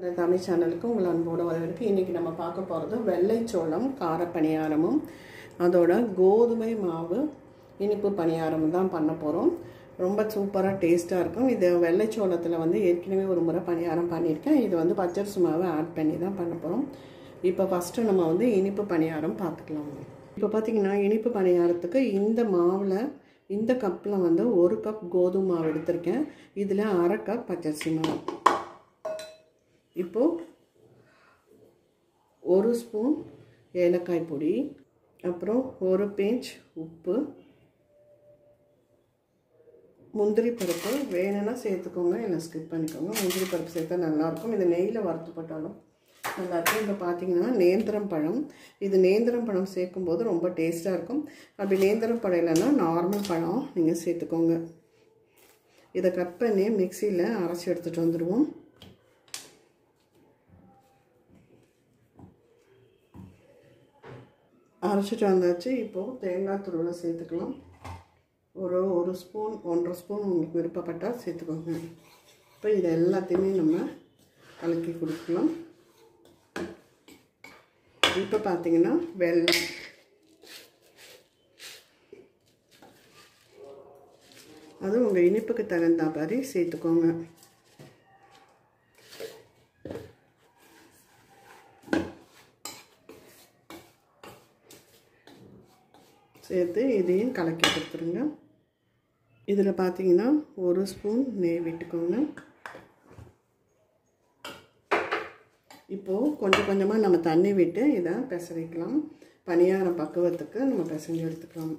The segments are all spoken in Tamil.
தமிழ் சேனலுக்கு உங்கள் அன்போடு வரவேற்கு இன்றைக்கி நம்ம பார்க்க போகிறது வெள்ளைச்சோளம் கார பணியாரமும் அதோட கோதுமை மாவு இனிப்பு பணியாரமும் தான் பண்ண போகிறோம் ரொம்ப சூப்பராக டேஸ்ட்டாக இருக்கும் இது வெள்ளைச்சோளத்தில் வந்து ஏற்கனவே ஒரு முறை பணியாரம் பண்ணியிருக்கேன் இது வந்து பச்சரிசி மாவை ஆட் பண்ணி தான் பண்ண போகிறோம் இப்போ ஃபஸ்ட்டு நம்ம வந்து இனிப்பு பணியாரம் பார்த்துக்கலாம் இப்போ பார்த்திங்கன்னா இனிப்பு பணியாரத்துக்கு இந்த மாவில் இந்த கப்பில் வந்து ஒரு கப் கோதுமை மாவு எடுத்திருக்கேன் இதில் அரை கப் பச்சரிசி மாவு இப்போது ஒரு ஸ்பூன் ஏலக்காய் பொடி அப்புறம் ஒரு பேஞ்ச் உப்பு முந்திரி பருப்பு வேணும்னா சேர்த்துக்கோங்க இல்லை ஸ்கிப் பண்ணிக்கோங்க முந்திரி பருப்பு சேர்த்தா நல்லாயிருக்கும் இது நெய்யில் வறுத்து போட்டாலும் நல்லாயிருக்கும் இப்போ பார்த்தீங்கன்னா நேந்திரம் பழம் இது நேந்திரம் பழம் சேர்க்கும்போது ரொம்ப டேஸ்ட்டாக இருக்கும் அப்படி நேந்திரம் பழம் இல்லைன்னா நார்மல் பழம் நீங்கள் சேர்த்துக்கோங்க இதை கட் பண்ணி மிக்சியில் அரைச்சி எடுத்துகிட்டு வந்துடுவோம் அரைச்சிட்டு வந்தாச்சு இப்போது தேங்காய் துருவலை சேர்த்துக்கலாம் ஒரு ஒரு ஸ்பூன் ஒன்றரை ஸ்பூன் உங்களுக்கு விருப்பப்பட்டால் சேர்த்துக்கோங்க இப்போ இது எல்லாத்தையுமே நம்ம கலக்கி கொடுக்கலாம் இப்போ பார்த்தீங்கன்னா வெல்லம் அது உங்கள் இனிப்புக்கு தகுந்த மாதிரி சேர்த்துக்கோங்க சேர்த்து இதையும் கலக்கி கொடுத்துருங்க இதில் பார்த்தீங்கன்னா ஒரு ஸ்பூன் நெய் விட்டுக்கோங்க இப்போது கொஞ்சம் கொஞ்சமாக நம்ம தண்ணி விட்டு இதை பிசறிக்கலாம் பணியாரம் பக்குவத்துக்கு நம்ம பிசைஞ்சு எடுத்துக்கலாம்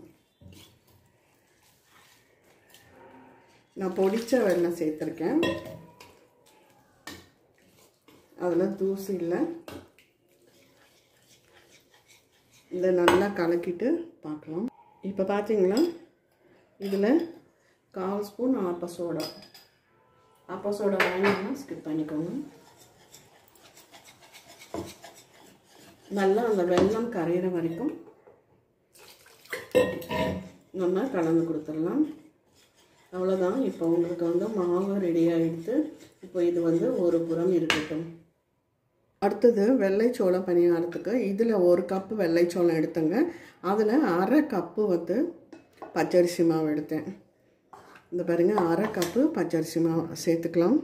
நான் பொடிச்ச வெள்ளம் சேர்த்துருக்கேன் அதில் தூசி இல்லை இதை நல்லா கலக்கிட்டு பார்க்கலாம் இப்போ பார்த்தீங்களா இதில் கால் ஸ்பூன் ஆப்ப சோடா ஆப்ப சோடா வேணும்னா ஸ்கிப் பண்ணிக்கோங்க நல்லா அந்த வெல்லம் கரையிற வரைக்கும் நம்ம கலந்து கொடுத்துடலாம் அவ்வளோதான் இப்போ உங்களுக்கு வந்து மாவு ரெடி ஆகிடுது இப்போ இது வந்து ஒரு புறம் இருக்கட்டும் அடுத்தது வெள்ளைச்சோளம் பணியாரத்துக்கு இதில் ஒரு கப்பு வெள்ளைச்சோளம் எடுத்தங்க அதில் அரை கப்பு வந்து பச்சரிசி மாவு எடுத்தேன் இந்த பாருங்கள் அரை கப்பு பச்சரிசி மாவு சேர்த்துக்கலாம்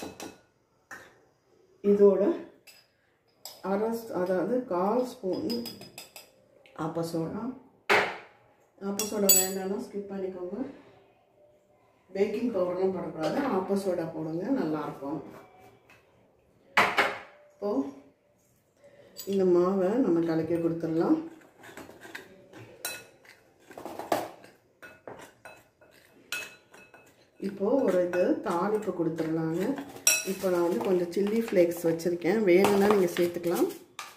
இதோட அரை அதாவது கால் ஸ்பூன் ஆப்ப சோடா ஆப்ப சோடா வேண்டாம்னா ஸ்கிப் பண்ணிக்கோங்க பேக்கிங் பவுடர்லாம் போடக்கூடாது ஆப்ப சோடா போடுங்க நல்லாயிருக்கும் இப்போது இந்த மாவை நம்ம கலக்கி கொடுத்துடலாம் இப்போது ஒரு இது தாளிப்பு கொடுத்துடலாங்க இப்போ நான் வந்து கொஞ்சம் சில்லி ஃப்ளேக்ஸ் வச்சுருக்கேன் வேணும்னா நீங்கள் சேர்த்துக்கலாம்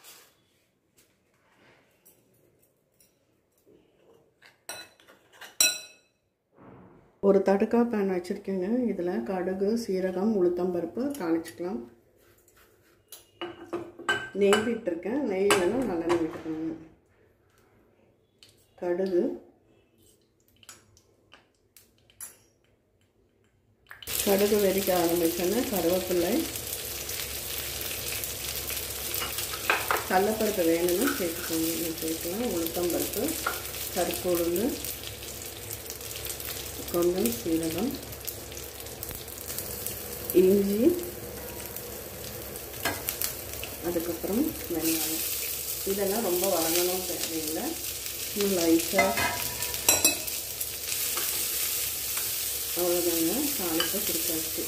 ஒரு தடுக்கா பேன் வச்சுருக்கேங்க இதில் கடுகு சீரகம் உளுத்தம்பருப்பு தாளிச்சிக்கலாம் நெய் விட்டுருக்கேன் நெய் வேணும் நல்லெண்ணெய் விட்டுக்கோங்க கடுகு கடுகு வெடிக்க ஆரம்பிச்சோன்னா கருவேப்பிள்ளை கடலப்பருப்பு வேணும்னா சேர்த்துக்கோங்க சேர்க்கலாம் உளுத்தம்பருப்பு கருப்பு உளுந்து கொஞ்சம் சீரகம் இஞ்சி அதுக்கப்புறம் வெங்காயம் இதெல்லாம் ரொம்ப வதங்கணும் தேவையில்லை இன்னும் லைட்டாக அவ்வளோதாங்க தாளிப்பை கொடுத்தாச்சு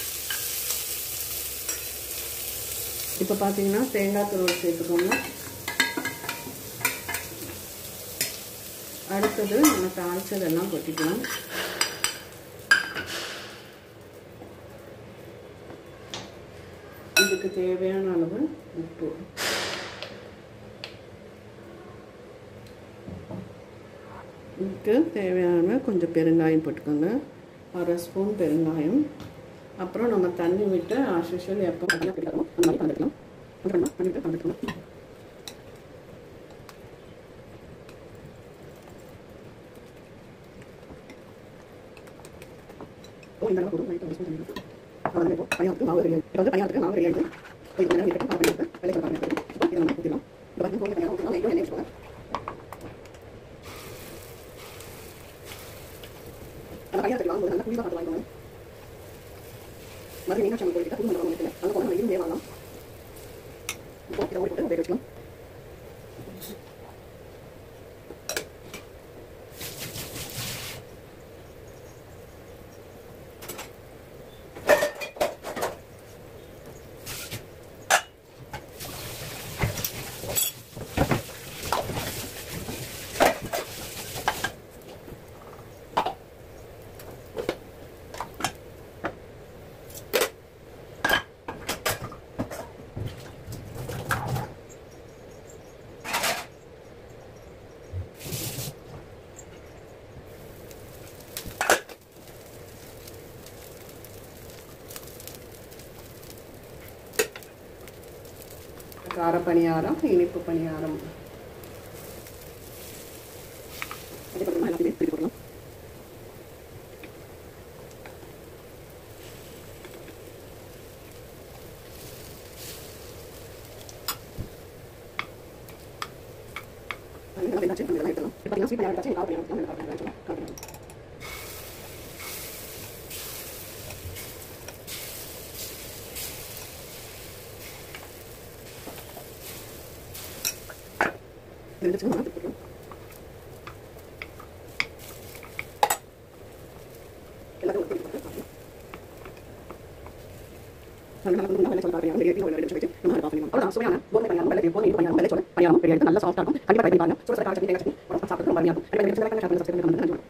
இப்போ பார்த்தீங்கன்னா தேங்காய் துருவல் சேர்த்துக்கோங்க அடுத்தது நம்ம தாளிச்சதெல்லாம் கொட்டிக்கலாம் இதுக்கு தேவையான அளவு உப்பு இதுக்கு தேவையான கொஞ்சம் பெருங்காயம் போட்டுக்கோங்க அரை ஸ்பூன் பெருங்காயம் அப்புறம் நம்ம தண்ணி விட்டு ஆஸ்யூஷுவல் எப்போ கலந்துக்கலாம் அந்த மாதிரி கலந்துக்கலாம் அப்புறமா பண்ணிட்டு கலந்துக்கலாம் இந்த அளவுக்கு ஒரு லைட்டாக ஒரு ஸ்பூன் தண்ணி அவ்வளோதான் இப்போ பணியாரத்துக்கு மாவு ரெடி இப்போ வந்து பணியாரத்துக்கு மாவு ரெடி ஆகிடுது இது கொஞ்சம் நேரம் இருக்கட்டும் காரம் பண்ணிட்டு வெள்ளை காரம் பண்ணிட்டு இப்போ இதை நம்ம ஊற்றிடலாம் இப்போ வந்து கோழி தனியாக ஊற்றலாம் எண்ணெய் எண்ணெய் வச்சுக்கோங்க அந்த பையன் கட்டி வாங்கும்போது நல்லா குழிவாக பார்த்து வாங்கிக்கோங்க மறுபடியும் மீனாட்சி அம்மன் கோயிலுக்கு புது மண்டபம் இருக்குது அங்கே போனால் இருந்தே வாங்கலாம் இப்போ இதை ஓடி போட்டு வேக வச்சுக்கலாம் கார பணியாரம் இனிப்பு பணியாரம் அதுக்கப்புறமா எல்லாத்தையுமே திருப்பி போடலாம் நல்லா வெந்தாச்சு நம்ம இதெல்லாம் எடுத்துக்கலாம் இப்போ பார்த்தீங்கன்னா ஸ்வீட் பணியாரம் வச்சு கார பணியாரம் நம்ம கார பணியாரம் கார பணியாரம் ரெண்டு சின்ன மாற்றி போட்டுக்கலாம் எல்லாத்தையும் ஒரு போட்டு பார்க்கலாம் நல்லா நல்லா வெள்ளை சோளம் பணியாரம் ரெடி ஆகி ரெடி வச்சு நம்ம ஆஃப் பண்ணிடலாம் அவ்வளோ சுவையான கோதுமை பணியாரம் வெள்ளை கோதுமை பணியாரம் வெள்ளை சோளம் பணியாரம் ரெடி ஆகிட்டு நல்லா சாஃப்டாக இருக்கும் கண்டிப்பாக ட்ரை பண்ணி பாருங்க சுட சுட கார சட்னி தேங்காய் சட்னி சாப்பிட்டு ரொம்ப அருமையாக இருக்கும் கண்டிப்பாக